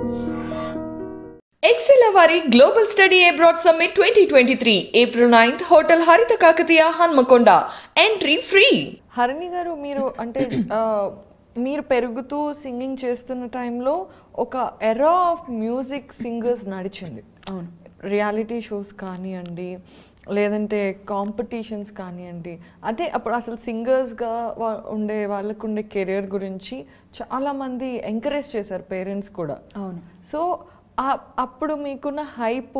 XL వారి global study abroad summit twenty twenty three April ninth hotel Haritha Kakatiya Hanmakonda entry free Harini గారు మీరు అంటే ఆ, మీరు పెరుగుతూ సింగింగ్ చేస్తున్న టైంలో ఒక ఎరా ఆఫ్ మ్యూజిక్ సింగర్స్ నడిచింది అవును రియాలిటీ షోస్ కానివ్వండి లేదంటే కాంపిటీషన్స్ కానివ్వండి అదే అప్పుడు అసలు సింగర్స్గా ఉండే వాళ్ళకు ఉండే కెరియర్ గురించి చాలామంది ఎంకరేజ్ చేశారు పేరెంట్స్ కూడా అవును సో ఆ- అప్పుడు మీకున్న హైప్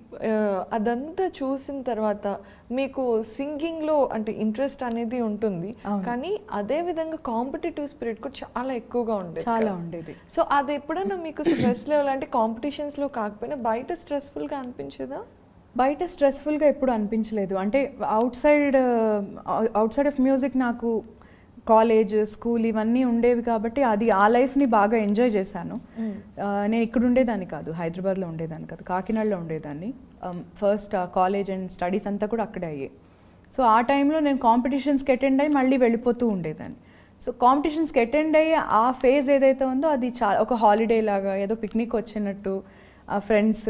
అదంతా చూసిన తర్వాత మీకు సింగింగ్లో అంటే ఇంట్రెస్ట్ అనేది ఉంటుంది అవును. కానీ అదే విధంగా కాంపిటేటివ్ స్పిరిట్ కూడా చాలా ఎక్కువగా ఉండేది చాలా ఉండేది సో అది ఎప్పుడైనా మీకు స్ట్రెస్ లెవెల్ అంటే కాంపిటీషన్స్లో కాకపోయినా బయట స్ట్రెస్ఫుల్గా అనిపించేదా బయట స్ట్రెస్ఫుల్గా ఎప్పుడు అనిపించలేదు అంటే outside outside of music నాకు కాలేజ్ స్కూల్ ఇవన్నీ ఉండేవి కాబట్టి అది ఆ లైఫ్ని బాగా ఎంజాయ్ చేశాను ఆ, నేను ఇక్కడ ఉండేదాన్ని కాదు హైదరాబాద్లో ఉండేదాన్ని కాదు కాకినాడలో ఉండేదాన్ని ఫస్ట్ కాలేజ్ అండ్ స్టడీస్ అంతా కూడా అక్కడే అయ్యాయి సో ఆ టైంలో నేను కాంపిటీషన్స్కి అటెండ్ అయ్యి మళ్ళీ వెళ్ళిపోతూ ఉండేదాన్ని సో కాంపిటీషన్స్కి అటెండ్ అయ్యి ఆ ఫేజ్ ఏదైతే ఉందో అది చాలా ఒక హాలిడే లాగా ఏదో పిక్నిక్ వచ్చినట్టు ఆ ఫ్రెండ్స్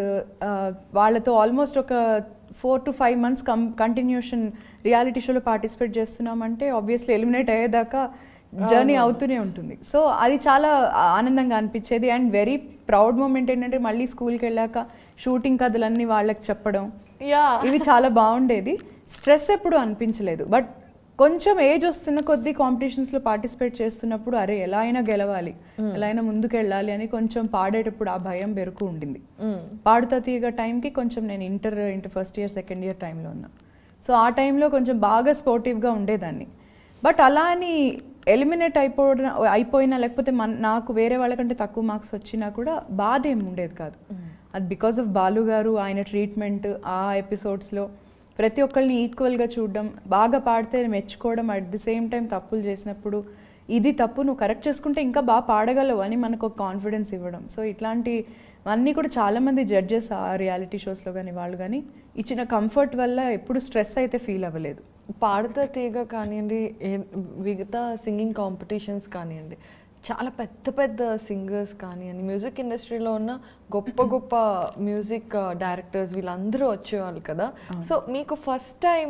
వాళ్ళతో ఆల్మోస్ట్ ఒక four to five months con continuation reality షోలో పార్టిసిపేట్ చేస్తున్నామంటే ఆబ్వియస్లీ ఎలిమినేట్ అయ్యేదాకా జర్నీ అవుతూనే ఉంటుంది సో అది చాలా ఆనందంగా అనిపించేది అండ్ వెరీ ప్రౌడ్ మూమెంట్ ఏంటంటే మళ్ళీ స్కూల్కి వెళ్ళాక షూటింగ్ కథలన్నీ వాళ్ళకి చెప్పడం యా ఇవి చాలా బాగుండేది స్ట్రెస్ ఎప్పుడు అనిపించలేదు బట్ కొంచెం ఏజ్ వస్తున్న కొద్దీ కాంపిటీషన్స్లో పార్టిసిపేట్ చేస్తున్నప్పుడు అరే ఎలా అయినా గెలవాలి ఎలా అయినా ముందుకు వెళ్ళాలి అని కొంచెం పాడేటప్పుడు ఆ భయం బెరుకు ఉండింది పాడుతా తీయగా టైంకి కొంచెం నేను inter inter first year second year టైంలో ఉన్నా సో ఆ టైంలో కొంచెం బాగా స్పోర్టివ్గా ఉండేదాన్ని బట్ అలా అని ఎలిమినేట్ అయిపోయిన అయిపోయినా లేకపోతే మన నాకు వేరే వాళ్ళకంటే తక్కువ మార్క్స్ వచ్చినా కూడా బాధ ఏమి ఉండేది కాదు అది బికాస్ ఆఫ్ బాలు గారు ఆయన ట్రీట్మెంట్ ఆ ఎపిసోడ్స్లో ప్రతి ఒక్కరిని ఈక్వల్గా చూడడం బాగా పాడితే మెచ్చుకోవడం అట్ ది సేమ్ టైం తప్పులు చేసినప్పుడు ఇది తప్పు నువ్వు కరెక్ట్ చేసుకుంటే ఇంకా బాగా పాడగలవు అని మనకు ఒక కాన్ఫిడెన్స్ ఇవ్వడం సో ఇట్లాంటి అన్నీ కూడా చాలామంది జడ్జెస్ ఆ రియాలిటీ షోస్లో కానీ వాళ్ళు కానీ ఇచ్చిన కంఫర్ట్ వల్ల ఎప్పుడు స్ట్రెస్ అయితే ఫీల్ అవ్వలేదు పాడతా తీగ కానివ్వండి ఏ- మిగతా సింగింగ్ కాంపిటీషన్స్ కానివ్వండి చాలా పెద్ద పెద్ద సింగర్స్ కానివ్వండి మ్యూజిక్ ఇండస్ట్రీలో ఉన్న గొప్ప గొప్ప మ్యూజిక్ డైరెక్టర్స్ వీళ్ళందరూ వచ్చేవాళ్ళు కదా సో మీకు ఫస్ట్ టైం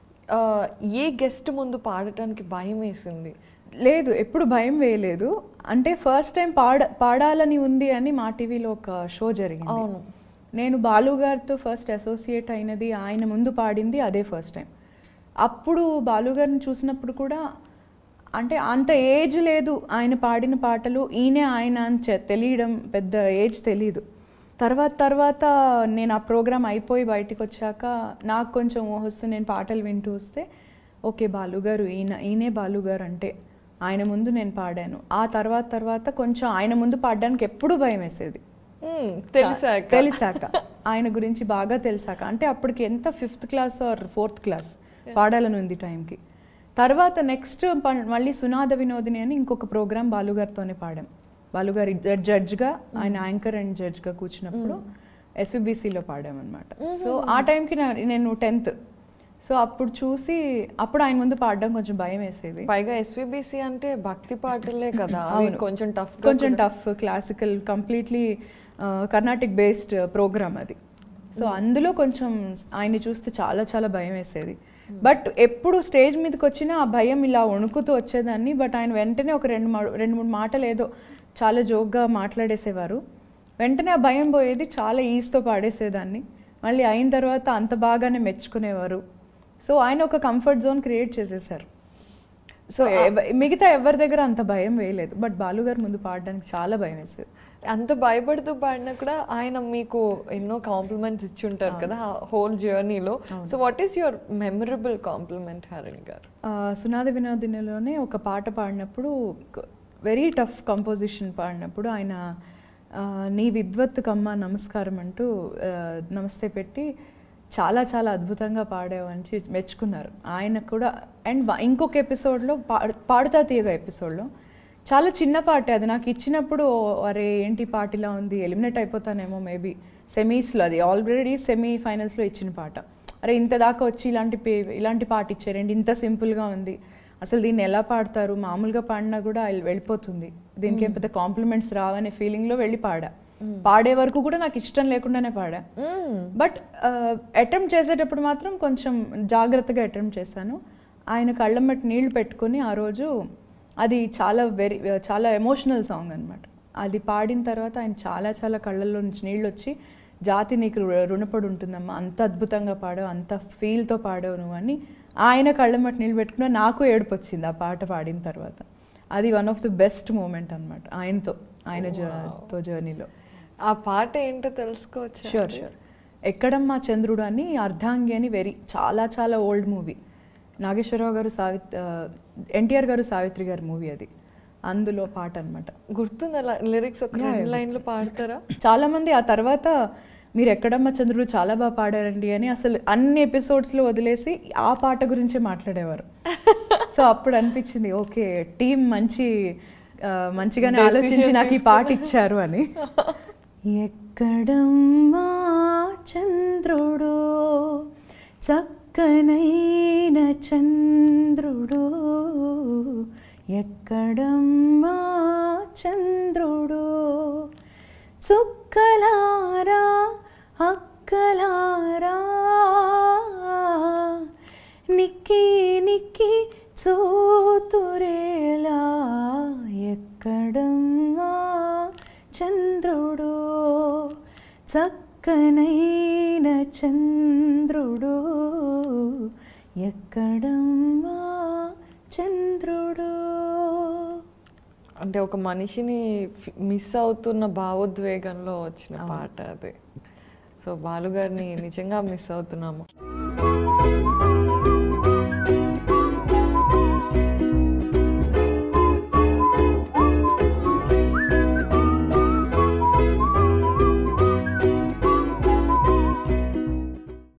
ఏ గెస్ట్ ముందు పాడటానికి భయం వేసింది లేదు ఎప్పుడు భయం వేయలేదు అంటే ఫస్ట్ టైం పాడ పాడాలని ఉంది అని మా టీవీలో ఒక షో జరిగింది అవును. నేను బాలు గారితో ఫస్ట్ అసోసియేట్ అయినది ఆయన ముందు పాడింది అదే ఫస్ట్ టైం అప్పుడు బాలు గారిని చూసినప్పుడు కూడా అంటే అంత ఏజ్ లేదు ఆయన పాడిన పాటలు ఈయనే ఆయన అని చె- తెలియడం పెద్ద ఏజ్ తెలీదు తర్వాత తర్వాత నేను ఆ ప్రోగ్రామ్ అయిపోయి బయటికి వచ్చాక నాకు కొంచెం వస్తుంది నేను పాటలు వింటూ వస్తే ఓకే బాలుగారు ఈయన ఈయనే బాలుగారు అంటే ఆయన ముందు నేను పాడాను ఆ తర్వాత తర్వాత కొంచెం ఆయన ముందు పాడడానికి ఎప్పుడూ భయం వేసేది మ్మ్, తెలిసాక తెలిసాక ఆయన గురించి బాగా తెలిసాక అంటే అప్పటికి ఎంత fifth class or fourth class పాడాలని ఉంది టైంకి తర్వాత నెక్స్ట్ మళ్ళీ సునాద వినోదిని అని ఇంకొక ప్రోగ్రామ్ బాలుగారితోనే పాడాం బాలుగారి జడ్జ్గా ఆయన యాంకర్ అండ్ జడ్జ్గా కూర్చున్నప్పుడు ఎస్విబిసిలో పాడామన్నమాట సో ఆ టైంకి నా- నేను టెన్త్ సో అప్పుడు చూసి అప్పుడు ఆయన ముందు పాడడం కొంచెం భయం వేసేది పైగా ఎస్విబిసి అంటే భక్తి పాటలే కదా అవి అవును. కొంచెం టఫ్ కొంచెం tough classical completely Carnatic based programme అది సో అందులో కొంచెం ఆయన్ని చూస్తే చాలా చాలా భయం వేసేది బట్ ఎప్పుడు స్టేజ్ మీదకి వచ్చినా ఆ భయం ఇలా వణుకుతూ వచ్చేదాన్ని బట్ ఆయన వెంటనే ఒక రెండు మా- రెండు మూడు మాటలు ఏదో చాలా జోక్గా మాట్లాడేసేవారు వెంటనే ఆ భయం పోయేది చాలా ఈజీతో పాడేసేదాన్ని మళ్ళీ అయిన తర్వాత అంత బాగానే మెచ్చుకునేవారు సో ఆయన ఒక కంఫర్ట్ జోన్ క్రియేట్ చేసేసారు సో ఎవ- మిగతా ఎవరి దగ్గర అంత భయం వేయలేదు బట్ బాలుగారు ముందు పాడడానికి చాలా భయం వేసేది అంత భయపడుతూ పాడినా కూడా ఆయన మీకు ఎన్నో కాంప్లిమెంట్స్ ఇచ్చి ఉంటారు కదా హోల్ జర్నీలో so what is your memorable compliment Harini గారు ఆ, సునాద వినోదినిలోనే ఒక పాట పాడినప్పుడు వెరీ టఫ్ కంపోజిషన్ పాడినప్పుడు ఆయన ఆ, నీ విద్వత్తుకమ్మ నమస్కారం అంటూ ఆ, నమస్తే పెట్టి చాలా చాలా అద్భుతంగా పాడావు అని చెప్పి మెచ్చుకున్నారు ఆయన కూడా అండ్ ఇంకొక ఎపిసోడ్లో పాడుతా తీయగా ఎపిసోడ్లో చాలా చిన్న పాటే అది నాకు ఇచ్చినప్పుడు "ఓ, అరే ఏంటి పాట ఇలా ఉంది ఎలిమినేట్ అయిపోతానేమో మేబీ సెమీస్లో అది ఆల్రెడీ సెమీ ఫైనల్స్లో ఇచ్చిన పాట అరే ఇంత దాకా వచ్చి ఇలాంటి పే- ఇలాంటి పాట ఇచ్చారండి ఇంత సింపుల్గా ఉంది అసలు దీన్ని ఎలా పాడతారు మామూలుగా పాడినా కూడా అది వెళ్ళిపోతుంది దీనికి ఏం పెద్ద కాంప్లిమెంట్స్ రావనే ఫీలింగ్లో వెళ్ళి పాడా పాడే వరకు కూడా నాకు ఇష్టం లేకుండానే పాడా బట్ అటెంప్ట్ చేసేటప్పుడు మాత్రం కొంచెం జాగ్రత్తగా అటెంప్ట్ చేశాను ఆయన కళ్ళ మట్టి నీళ్లు పెట్టుకొని ఆ రోజు అది చాలా వెరీ చాలా ఎమోషనల్ సాంగ్ అనమాట అది పాడిన తర్వాత ఆయన చాలా చాలా కళ్ళల్లో నుంచి నీళ్ళు వచ్చి జాతి నీకు రు- రుణపడి ఉంటుందమ్మా అంత అద్భుతంగా పాడావు అంత ఫీల్తో పాడావు నువ్వు అని ఆయన కళ్ళ మట్టి నీళ్ళు పెట్టుకున్నా నాకు ఏడుపు వచ్చింది ఆ పాట పాడిన తర్వాత అది one of the best moment అనమాట ఆయనతో ఆయన జర్తో జర్నీలో ఆ పాట ఏంటో తెలుసుకోవచ్చు షూర్ షూర్ ఎక్కడమ్మా చంద్రుడు అని అర్ధాంగి అని వెరీ చాలా చాలా ఓల్డ్ మూవీ నాగేశ్వరరావు గారు సావిత్ ఎన్టీఆర్ గారు సావిత్రి గారి మూవీ అది అందులో పాట అనమాట గుర్తుందా లిరిక్స్ ఒక Yeah, రెండు yeah, లైన్లు పాడతారా చాలా మంది ఆ తర్వాత మీరు ఎక్కడమ్మా చంద్రుడు చాలా బాగా పాడారండి అని అసలు అన్ని ఎపిసోడ్స్లో వదిలేసి ఆ పాట గురించే మాట్లాడేవారు సో అప్పుడు అనిపించింది ఓకే టీం మంచి ఆ, మంచిగానే Decision ఆలోచించి నాకు ఈ పాట ఇచ్చారు అని ఎక్కడమ్మా చంద్రుడు చక్కనైన చంద్రుడు ఎక్కడమ్మా చంద్రుడు చుక్కలారా అక్కలారా నిక్కి నిక్కి చూతురేలా ఎక్కడమ్మా చంద్రుడు చక్కనైన చంద్రుడు ఎక్కడమ్మా చంద్రుడు అంటే ఒక మనిషిని మిస్ అవుతున్న భావోద్వేగంలో వచ్చిన పాట అది సో బాలుగారిని నిజంగా మిస్ అవుతున్నాము